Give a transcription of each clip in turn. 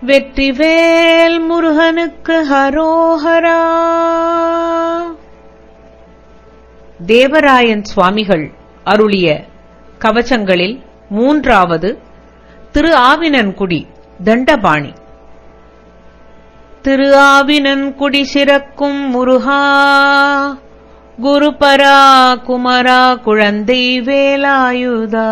வெற்றிவேல் முருகனுக்கு ஹரோஹரா தேவராயன் சுவாமிகள் அருளிய கவச்சங்களில் மூன்றாவது திரு ஆவினன்குடி தண்டபாணி திரு ஆவினன்குடி சிறக்கும் முருகா குருபரா குமரா குழந்தை வேலாயுதா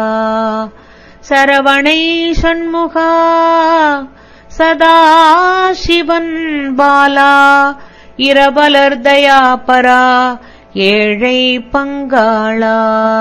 சரவணை சண்முகா சதா சிவன் பாலா இரவலர் தயாபரா ஏழை பங்காளா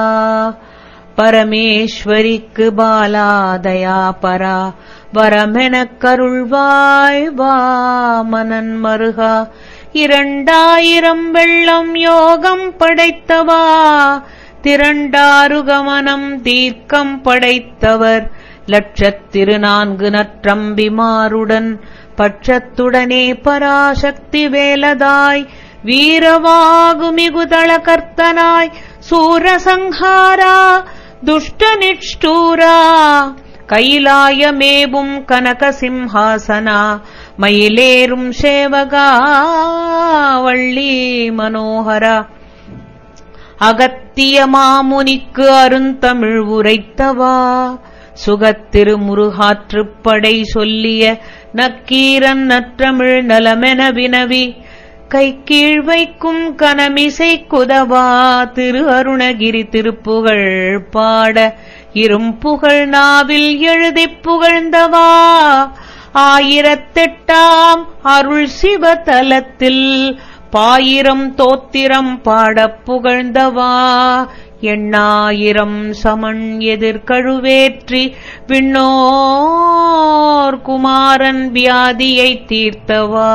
பரமேஸ்வரிக்கு பாலா தயாபரா வரமெனக் கருள்வாய் வாமனன் மருகா இரண்டாயிரம் வெள்ளம் யோகம் படைத்தவா திரண்டாருகமனம் தீர்க்கம் படைத்தவர் லட்சத்திரு நான்கு நற்றம்பிமாருடன் பட்சத்துடனே பராசக்தி வேலதாய் வீரவாகுமிகுதள கர்த்தனாய் சூரசங்காரா துஷ்ட நிஷ்டூரா கைலாயமேவும் கனகசிம்ஹாசனா மயிலேறும் சேவகா வள்ளி மனோகரா அகத்திய மாமுனிக்கு அருந்தமிழ் உரைத்தவா சுகத்திரு முருகாற்றுப்படை சொல்லிய நக்கீரன் நற்றமிழ் நலமென வினவி கை கீழ் வைக்கும் கனமிசை குதவா திரு அருணகிரி திருப்புகழ் பாட இரும்புகழ் நாவில் எழுதிப் புகழ்ந்தவா ஆயிரத்தெட்டாம் அருள் சிவதலத்தில் பாயிரம் தோத்திரம் பாடப் புகழ்ந்தவா எண்ணாயிரம் சமன் எதிர்கழுவேற்றி விண்ணோர் குமாரன் வியாதியை தீர்த்தவா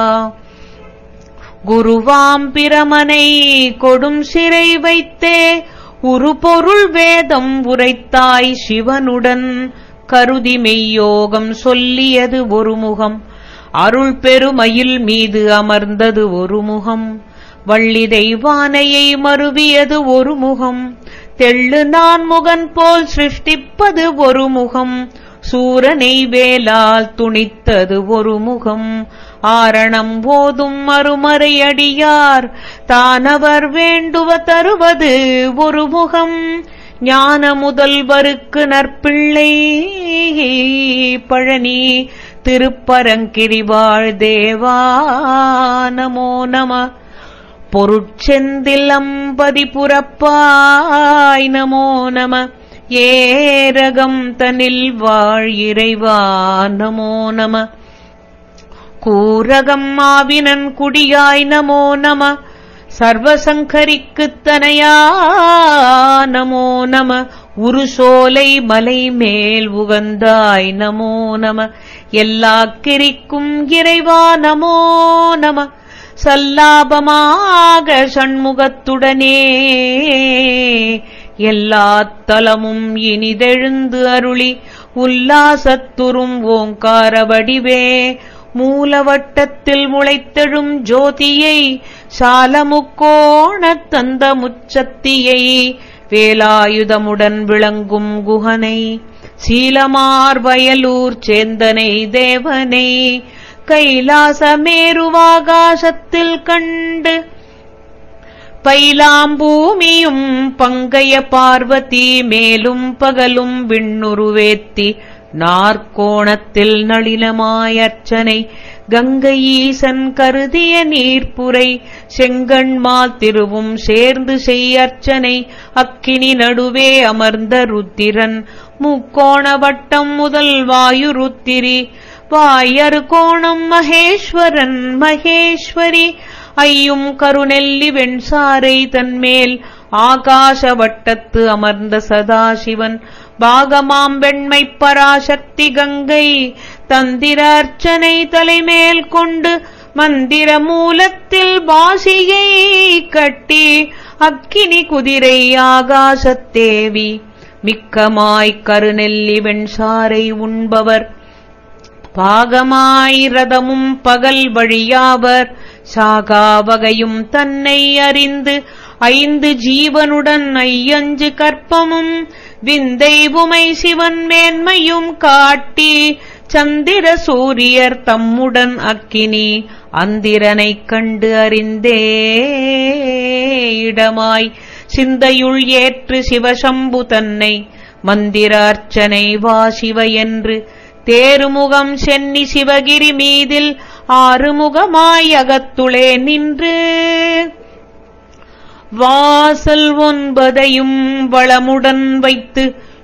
குருவாம் பிரமனை கொடும் சிறை வைத்தே உருபொருள் வேதம் உரைத்தாய் சிவனுடன் கருதி மெய்யோகம் சொல்லியது ஒரு முகம் அருள் பெருமயில் மீது அமர்ந்தது ஒரு முகம் வள்ளி தெய்வானையை மருவியது ஒரு முகம் தெள்ளு நான் முகன் போல் சிருஷ்டிப்பது ஒரு முகம் சூரனை வேலால் துணித்தது ஒரு முகம் ஆரணம் போதும் மறுமறை அடியார் தானவர் வேண்டுவ தருவது ஒரு முகம் ஞான முதல்வருக்கு நற்பிள்ளை பழனி திருப்பரங்கிரிவாழ் தேவா நமோ நம பொருட்செந்தில் அம்பதி புறப்பாய் நமோ நம ஏரகம் தனில் வாழ் இறைவா நமோ நம கூரகம் மாவினன் குடியாய் நமோ நம சர்வசங்கரிக்குத் தனையா நமோ நம உருசோலை மலை மேல் உகந்தாய் நமோ நம எல்லா கிரிக்கும் இறைவா நமோ நம சல்லாபமாக சண்முகத்துடனே எல்லா தலமும் இனிதெழுந்து அருளி உல்லாசத்துறும் ஓங்கார வடிவே மூலவட்டத்தில் முளைத்தெழும் ஜோதியை சாலமுக்கோணத் தந்த முச்சத்தியை வேலாயுதமுடன் விளங்கும் குகனை சீலமார் வயலூர் சேந்தனை தேவனை கைலாசமேருவாகாசத்தில் கண்டு பைலாம்பூமியும் பங்கைய பார்வதி மேலும் பகலும் விண்ணுருவேத்தி நாற்கோணத்தில் நளினமாயர்ச்சனை கங்கை ஈசன் கருதிய நீர்ப்புரை செங்கண்மால் திருவும் சேர்ந்து செய்யர்ச்சனை அக்கினி நடுவே அமர்ந்த ருத்திரன் முக்கோண வட்டம் முதல் வாயு ருத்திரி வாயரு கோணம் மகேஸ்வரன் மகேஸ்வரி ஐயும் கருநெல்லி வெண்சாரை தன்மேல் ஆகாச வட்டத்து அமர்ந்த சதாசிவன் பாகமாம் வெண்மை பராசக்தி கங்கை தந்திர அர்ச்சனை தலைமேல் கொண்டு மந்திர மூலத்தில் பாசியை கட்டி அக்கினி குதிரை ஆகாசத்தேவி மிக்கமாய் கருநெல்லி வெண்சாரை உண்பவர் பாகமாய் ரதமும் பகல் வழியாவர் சாகா வகையும் தன்னை அறிந்து ஐந்து ஜீவனுடன் ஐயஞ்சு கற்பமும் விந்தை உமை சிவன் மேன்மையும் காட்டி சந்திர சூரியர் தம்முடன் அக்கினி அந்திரனைக் கண்டு அறிந்தே இடமாய் சிந்தையுள் ஏற்று சிவசம்பு தன்னை மந்திர அர்ச்சனை வா சிவ என்று தேருமுகம் சென்னி சிவகிரி மீதில் ஆறுமுகமாய் அகத்துளே நின்று வாசல் ஒன்பதையும் வளமுடன் வைத்து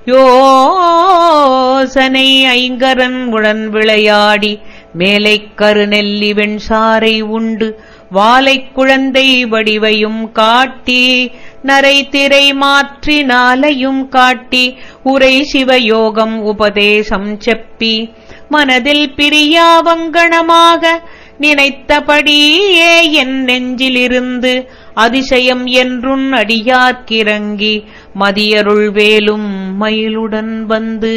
யோசனை ஐங்கரன் உடன் விளையாடி மேலைக் கருநெல்லி வெண்சாரை உண்டு வாலைக் குழந்தை வடிவையும் காட்டி நரை திரை மாற்றி நாளையும் காட்டி உரை சிவயோகம் உபதேசம் செப்பி மனதில் பிரியாவங்கணமாக நினைத்தபடியே என் நெஞ்சிலிருந்து அதிசயம் என்றுன் அடியார்க்கிறங்கி மதியருள் வேலும் மயிலுடன் வந்து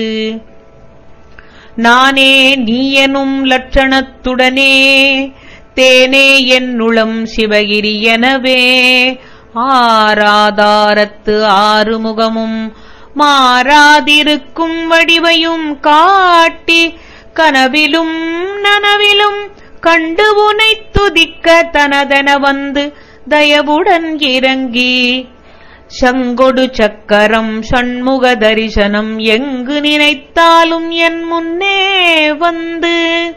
நானே நீயனும் லட்சணத்துடனே தேனே என்னுளம் சிவகிரி எனவே ஆராதாரத்து ஆறுமுகமும் மாறாதிருக்கும் வடிவையும் காட்டி கனவிலும் நனவிலும் கண்டு உனை துதிக்க தனதென வந்து தயவுடன் இறங்கி சங்கொடு சக்கரம் சண்முக தரிசனம் எங்கு நினைத்தாலும் என் முன்னே வந்து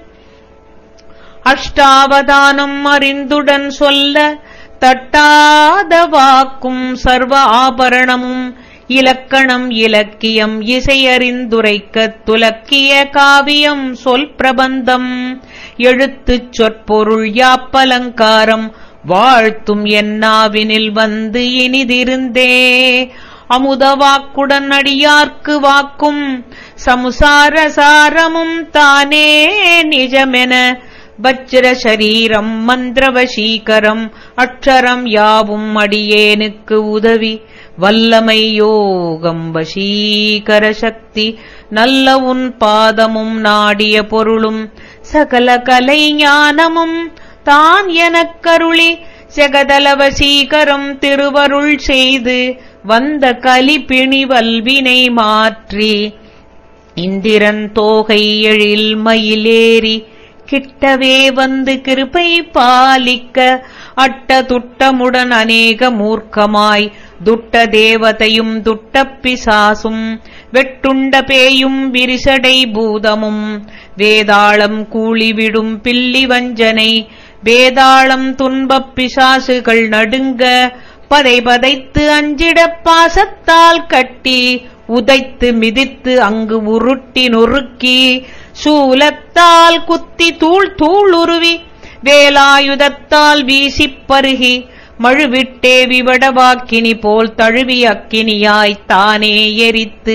அஷ்டாவதானம் அறிந்துடன் சொல்ல தட்டாத வாக்கும் சர்வ ஆபரணமும் இலக்கணம் இலக்கியம் இசையறிந்துரைக்க துலக்கிய காவியம் சொல் பிரபந்தம் எழுத்துச் சொற்பொருள் யாப்பலங்காரம் வாழ்த்தும் என்னாவினில் வந்து இனிதிருந்தே அமுத வாக்குடன் அடியார்க்கு வாக்கும் சமுசார சாரமும் தானே நிஜமென வஜ்ர சரீரம் மந்திரவசீகரம் அக்ஷரம் யாவும் அடியேனுக்கு உதவி வல்லமை யோகம் வசீகர சக்தி நல்ல உன் பாதமும் நாடிய பொருளும் சகல கலை ஞானமும் தான் எனக்கருளி செகதல வசீகரம் திருவருள் செய்து வந்த கலிப்பிணி வல்வினை மாற்றி இந்திரன் தோகை எழில் மயிலேறி கிட்டவே வந்து கிருபை பாலிக்க அட்ட துட்டமுடன் அநேக மூர்க்கமாய் துட்ட தேவதையும் துட்டப் பிசாசும் வெட்டுண்ட பேயும் விரிசடை பூதமும் வேதாளம் கூலிவிடும் பில்லி வஞ்சனை வேதாளம் துன்பப் பிசாசுகள் நடுங்க பதை பதைத்து அஞ்சிடப் பாசத்தால் கட்டி உதைத்து மிதித்து அங்கு உருட்டி நொறுக்கி சூலத்தால் குத்தி தூள் தூள் உருவி வேலாயுதத்தால் வீசிப் பருகி மழுவிட்டே விவடவாக்கினி போல் தழுவி அக்கினியாய் தானே எரித்து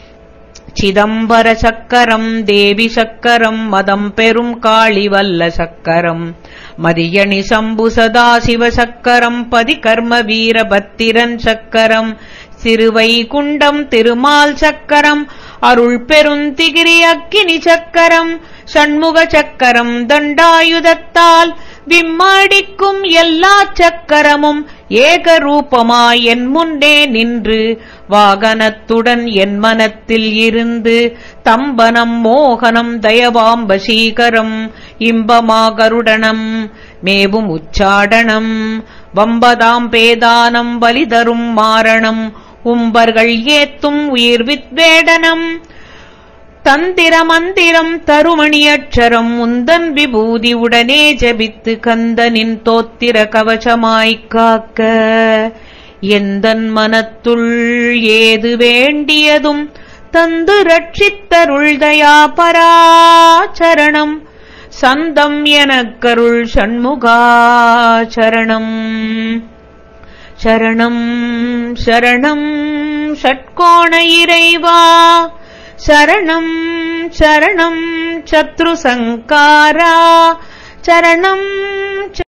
சிதம்பர சக்கரம் தேவி சக்கரம் மதம் பெரும் காளி வல்ல சக்கரம் மதியணி சம்பு சதாசிவ சக்கரம் பதி கர்ம வீரபத்திரன் சக்கரம் சிறுவை குண்டம் திருமால் சக்கரம் அருள் பெருந்திகிரி அக்கினி சக்கரம் சண்முக சக்கரம் தண்டாயுதத்தால் விம்மாடிக்கும் எல்லா சக்கரமும் ஏகரூபமாய் என் முன்னே நின்று வாகனத்துடன் என் மனத்தில் இருந்து தம்பனம் மோகனம் தயவாம் வசீகரம் இன்பமாகருடனம் மேவும் உச்சாடனம் வம்பதாம் பேதானம் பலிதரும் மாரணம் உம்பர்கள் ஏத்தும் உயிர் வித்வேடனம் தந்திர மந்திரம் தருமணியட்சரம் உந்தன் விபூதி உடனே ஜபித்து கந்தனின் தோத்திர கவசமாய்க் காக்க எந்தன் மனத்துள் ஏது வேண்டியதும் தந்து ரட்சித்தருள் தயா பராச்சரணம் சந்தம் எனக்கருள் சண்முகா சரணம் சரணம் சரணம் ஷட்கோண இறைவா சரணம் சரணம் சத்ரு சங்காரா சரணம்